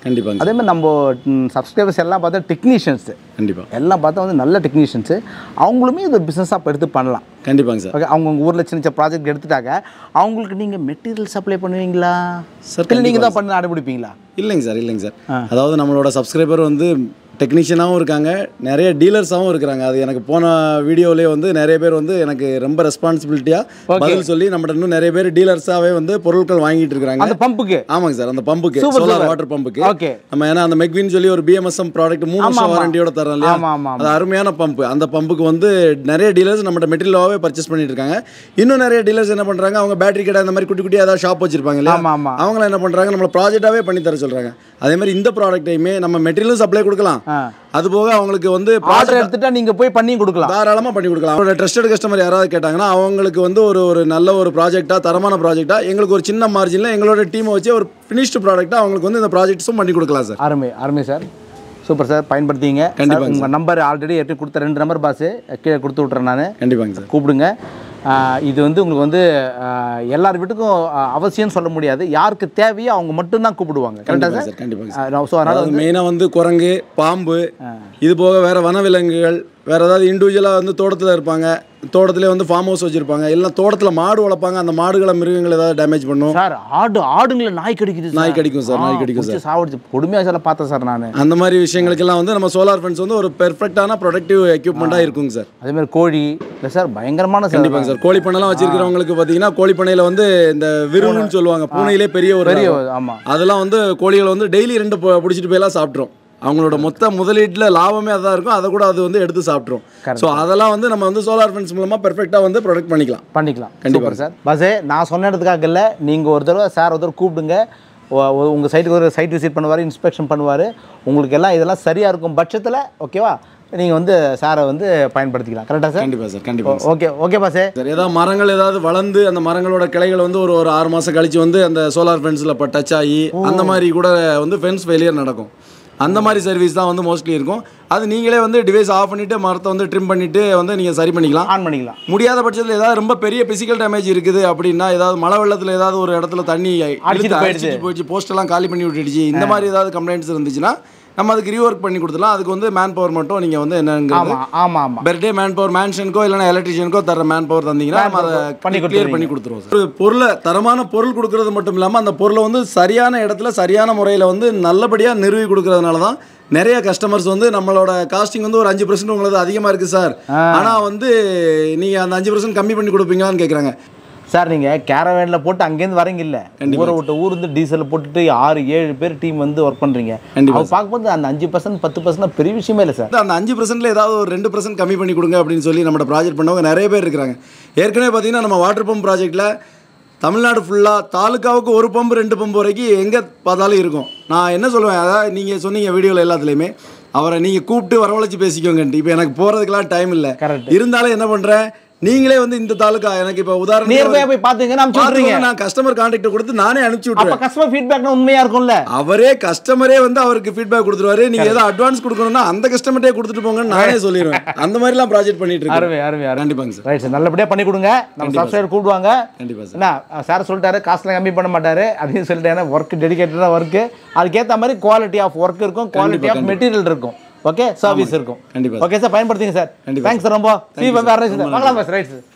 கண்டிப்பாங்க அதே மாதிரி நம்ம சப்ஸ்கிரைபர்ஸ் எல்லாம் பார்த்தா டெக்னீஷியன்ஸு கண்டிப்பாக எல்லாம் பார்த்தா வந்து நல்ல டெக்னீஷியன்ஸு அவங்களுமே இது பிஸ்னஸாக எடுத்து பண்ணலாம் கண்டிப்பாங்க சார் ஓகே அவங்க உங்கள் ஊரில் சின்ன சின்ன ப்ராஜெக்ட் எடுத்துட்டாங்க அவங்களுக்கு நீங்கள் மெட்டீரியல் சப்ளை பண்ணுவீங்களா Sir, இல்லை நீங்கள் தான் பண்ணி ஆரம்பிப்பீங்களா இல்லைங்க சார் இல்லைங்க சார் அதாவது நம்மளோட சப்ஸ்கிரைபர் வந்து டெக்னீஷியனாகவும் இருக்காங்க நிறைய டீலர்ஸாகவும் இருக்கிறாங்க அது எனக்கு போன வீடியோலேயே வந்து நிறைய பேர் வந்து எனக்கு ரொம்ப ரெஸ்பான்சிபிலிட்டியாக பதில் சொல்லி நம்மகிட்ட இன்னும் நிறைய பேர் டீலர்ஸாகவே வந்து பொருட்கள் வாங்கிட்டு இருக்காங்க அந்த பம்புக்கு ஆமாங்க சார் அந்த பம்புக்கு Super, சோலார் super. வாட்டர் பம்புக்கு ஓகே நம்ம ஏன்னா அந்த மெக்வின் சொல்லி ஒரு பிஎம்எஸ்எம் ப்ராடக்ட் மூணு வருஷம் ஆமா. வாரண்டியோட தரோம் இல்லையா ஆமா, ஆமா, அது அருமையான பம்ப் அந்த பம்புக்கு வந்து நிறைய டீலர்ஸ் நம்மகிட்ட மெட்டீரியலாகவே பர்ச்சேஸ் பண்ணிட்டு இருக்காங்க இன்னும் நிறைய டீலர்ஸ் என்ன பண்றாங்க அவங்க பேட்டரி கடை அந்த மாதிரி குட்டி குட்டி ஏதாவது ஷாப் வச்சிருப்பாங்க இல்லையா ஆமா, ஆமா. அவங்கள என்ன பண்றாங்க நம்மள ப்ராஜெக்டாவே பண்ணி தர சொல்றாங்க அதே மாதிரி இந்த ப்ராடக்ட்டையுமே நம்ம மெட்டீரியலும் சப்ளை கொடுக்கலாம் ஆ அது போக அவங்களுக்கு வந்து ஆர்டர் எடுத்துட்டா நீங்கள் போய் பண்ணி கொடுக்கலாம் தாராளமாக பண்ணி கொடுக்கலாம் அவரோட ட்ரஸ்டட் கஸ்டமர் யாராவது கேட்டாங்கன்னா அவங்களுக்கு வந்து ஒரு ஒரு நல்ல ஒரு ப்ராஜெக்டாக தரமான ப்ராஜெக்டாக எங்களுக்கு ஒரு சின்ன மார்ஜினில் எங்களோட டீமை வச்சு ஒரு ஃபினிஷ்டு ப்ராடக்டாக அவங்களுக்கு வந்து இந்த ப்ராஜெக்ட்ஸும் பண்ணி கொடுக்கலாம் சார் அருமை அருமை சார் சூப்பர் சார் பயன்படுத்திங்க கண்டிப்பாங்க உங்கள் நம்பர் ஆல்ரெடி எடுத்து கொடுத்த ரெண்டு நம்பர் பாஸ் கீழே கொடுத்து விட்றேன் நான் கண்டிப்பாங்க சார் கூப்பிடுங்க ஆஹ் இது வந்து உங்களுக்கு வந்து ஆஹ் எல்லார் வீட்டுக்கும் ஆஹ் அவசியம்னு சொல்ல முடியாது யாருக்கு தேவையோ அவங்க மட்டும்தான் கூப்பிடுவாங்க கரெக்டாக கண்டிப்பாங்க சார் சார் கண்டிப்பாங்க சார் ஸோ அதனால் அதாவது மெயினாக வந்து குரங்கு பாம்பு இது போக வேற வனவிலங்குகள் வேற ஏதாவது இண்டிவிஜுவலாக வந்து தோட்டத்தில் இருப்பாங்க தோட்டத்திலே வந்து ஃபார்ம் ஹவுஸ் வச்சிருப்பாங்க இல்லை தோட்டத்தில் மாடு வளர்ப்பாங்க அந்த மாடுகளை மிருகங்கள் ஏதாவது டேமேஜ் பண்ணும் சார் ஆடு ஆடுங்களை நாய் கடிக்குது சார். நாய் கடிக்கும் சார், நாய் ஆ, கடிக்கும் பிடிச்சி சாவடிச்சு கொடுமையாக சார் பார்த்தேன் சார் நான் அந்த மாதிரி விஷயங்களுக்கெல்லாம் வந்து நம்ம சோலார் ஃபென்ஸ் வந்து ஒரு பெர்ஃபெக்டான ப்ரொடக்டிவ் எக்யூப்மெண்ட்டாக இருக்குங்க சார் அதே மாதிரி கோழி இல்லை சார் பயங்கரமான சார் கண்டிப்பாங்க சார் கோழி பண்ணைலாம் வச்சிருக்கிறவங்களுக்கு பார்த்தீங்கன்னா கோழி பண்ணையில் வந்து இந்த விரும்புன்னு சொல்லுவாங்க பூனையிலே பெரிய ஒரு பெரிய ரகம். ஆமாம் அதெல்லாம் வந்து கோழிகளை வந்து டெய்லி ரெண்டு பு- பிடிச்சிட்டு போயெல்லாம் சாப்பிட்ரும் அவங்களோட மொத்த முதலீட்டில் லாபமே அதான் இருக்கும் அதை கூட அது வந்து எடுத்து சாப்பிட்ரும் ஸோ அதெல்லாம் வந்து நம்ம வந்து சோலார் ஃபென்ஸ் மூலமாக பெர்ஃபெக்டாக வந்து ப்ரொடக்ட் பண்ணிக்கலாம் பண்ணிக்கலாம் கண்டிப்பா. கண்டிப்பாக சார் பஸ்ஸே நான் சொன்ன இடத்துக்காக இல்லை நீங்கள் ஒரு தடவை சார் ஒரு தடவை கூப்பிடுங்க உங்கள் சைட்டுக்கு ஒரு சைட் விசிட் பண்ணுவார் இன்ஸ்பெக்ஷன் பண்ணுவார் உங்களுக்கு எல்லாம் இதெல்லாம் சரியாக இருக்கும் பட்சத்தில் ஓகேவா நீங்கள் வந்து சாரை வந்து பயன்படுத்திக்கலாம் கரெக்டாக சார் கண்டிப்பாக சார் கண்டிப்பாக ஓகே ஓகே பாஸே சார் ஏதாவது மரங்கள் ஏதாவது வளர்ந்து அந்த மரங்களோட கிளைகள் வந்து ஒரு ஒரு ஆறு மாதம் கழிச்சு வந்து அந்த சோலார் ஃபென்ஸில் இப்போ டச் ஆகி அந்த மாதிரி கூட வந்து ஃபென்ஸ் ஃபெயிலியர் நடக்கும் அந்த மாதிரி சர்வீஸ் தான் வந்து மோஸ்ட்லி இருக்கும் அது நீங்களே வந்து டிவைஸ் ஆஃப் பண்ணிவிட்டு மரத்தை வந்து ட்ரிம் பண்ணிவிட்டு வந்து நீங்கள் சரி பண்ணிக்கலாம் ஆன் பண்ணிக்கலாம் முடியாத பட்சத்தில் ஏதாவது ரொம்ப பெரிய பிசிக்கல் டேமேஜ் இருக்குது அப்படின்னா ஏதாவது மழை வெள்ளத்தில் ஏதாவது ஒரு இடத்துல தண்ணி அடிச்சிட்டு இழுத்து போயிடுச்சு. அடிச்சிட்டு போயிடுச்சு போஸ்டெல்லாம் காலி பண்ணி விட்டுடுச்சு இந்த மாதிரி ஏதாவது கம்ப்ளைண்ட்ஸ் இருந்துச்சுன்னா நம்ம அதுக்கு ரீஒர்க் பண்ணி கொடுத்துலாம் அதுக்கு வந்து மேன் பவர் மட்டும் நீங்கள் வந்து என்னங்கிறது ஆமாம் ஆமாம் ஆமாம் பெர் டே மேன் பவர் மேன்ஷனுக்கோ இல்லைனா எலக்ட்ரிஷியனுக்கோ தர மேன் பவர் தந்தீங்கன்னா நம்ம அதை பண்ணி கிளியர் பண்ணி கொடுத்துருவோம் சார் ஒரு பொருளை தரமான பொருள் கொடுக்கறது மட்டும் இல்லாமல் அந்த பொருளை வந்து சரியான இடத்துல சரியான முறையில் வந்து நல்லபடியாக நிறுவி கொடுக்கறதுனால தான் நிறைய கஸ்டமர்ஸ் வந்து நம்மளோட காஸ்டிங் வந்து ஒரு அஞ்சு பர்சன்ட் உங்களுக்கு அதிகமாக இருக்குது சார் ஆனால் வந்து நீங்கள் அந்த அஞ்சு பர்சன்ட் கம்மி பண்ணி கொடுப்பீங்களான்னு கேட்குறாங்க சார் நீங்கள் கேரவேனில் போட்டு அங்கேருந்து வரீங்க இல்லை ஊரை விட்டு ஊருந்து டீசல் போட்டுட்டு ஆறு ஏழு பேர் டீம் வந்து ஒர்க் பண்ணுறீங்க கண்டிப்பா அவங்க பார்க்கும்போது அந்த அஞ்சு பர்சன்ட் பத்து பர்சன்ட் பெரிய விஷயமே இல்லை சார் அந்த அஞ்சு பர்சன்ட்ல ஏதாவது ஒரு ரெண்டு பர்சன்ட் கம்மி பண்ணி கொடுங்க அப்படின்னு சொல்லி நம்ம ப்ராஜெக்ட் பண்ணவங்க நிறைய பேர் இருக்கிறாங்க ஏற்கனவே பார்த்தீங்கன்னா நம்ம வாட்டர் பம்ப் ப்ராஜெக்ட்டில் தமிழ்நாடு ஃபுல்லாக தாலுக்காவுக்கு ஒரு பம்பு ரெண்டு பம்பு வரைக்கும் எங்கே பார்த்தாலும் இருக்கும் நான் என்ன சொல்லுவேன் அதாவது நீங்கள் சொன்னீங்க வீடியோவில் எல்லாத்துலேயுமே அவரை நீங்கள் கூப்பிட்டு வரவழைச்சு பேசிக்கோங்கன்ட்டு இப்போ எனக்கு போகிறதுக்கெல்லாம் டைம் இல்லை Correct. இருந்தாலும் என்ன பண்ணுறேன் நீங்களே வந்து இந்த தாலுக்கா எனக்கு இப்போ நியர்பை உதாரணம் போய் பார்த்துங்க அனுப்பிச்சு விட்றீங்க நான் கஸ்டமர் கான்டாக்ட் கொடுத்து நானே அனுப்பிச்சு அப்போ விட்ருவேன் கஸ்டமர் ஃபீட்பேக்னா உண்மையாக இருக்கும்ல அவரே கஸ்டமரே வந்து அவருக்கு ஃபீட்பேக் கொடுத்துருவாரு நீங்க ஏதோ அட்வான்ஸ் கொடுக்கணும்னா அந்த கஸ்டமர்ட்டே கொடுத்துட்டு போங்கன்னு நானே சொல்லிடுவேன் அந்த மாதிரிலாம் ப்ராஜெக்ட் பண்ணிட்டு இருக்கேன் அருமை அருமை அருமை கண்டிப்பாங்க சார் ரைட் சார் நல்லபடியாக பண்ணி கொடுங்க நம்ம சப்ஸ்கிரைபர் கூப்பிடுவாங்க கண்டிப்பா சார் என்ன சார் சொல்லிட்டாரு காசுலாம் கம்மி பண்ண மாட்டாரு அப்படின்னு சொல்லிட்டு ஏன்னா ஒர்க் டெடிகேட்டடாக ஒர்க்கு அதுக்கேற்ற மாதிரி குவாலிட்டி ஆஃப் ஒர்க் இருக்கும் குவாலிட்டி ஆஃப் மெட்டீரியல் இருக்கும் ஓகே சர்வீஸ் இருக்கும் கண்டிப்பா ஓகே சார் பயன்படுத்துங்க சார் கண்டிப்பா தேங்க்ஸ் சார் ரொம்ப சி வேறு வாங்கலாம் சார் ரைட் சார்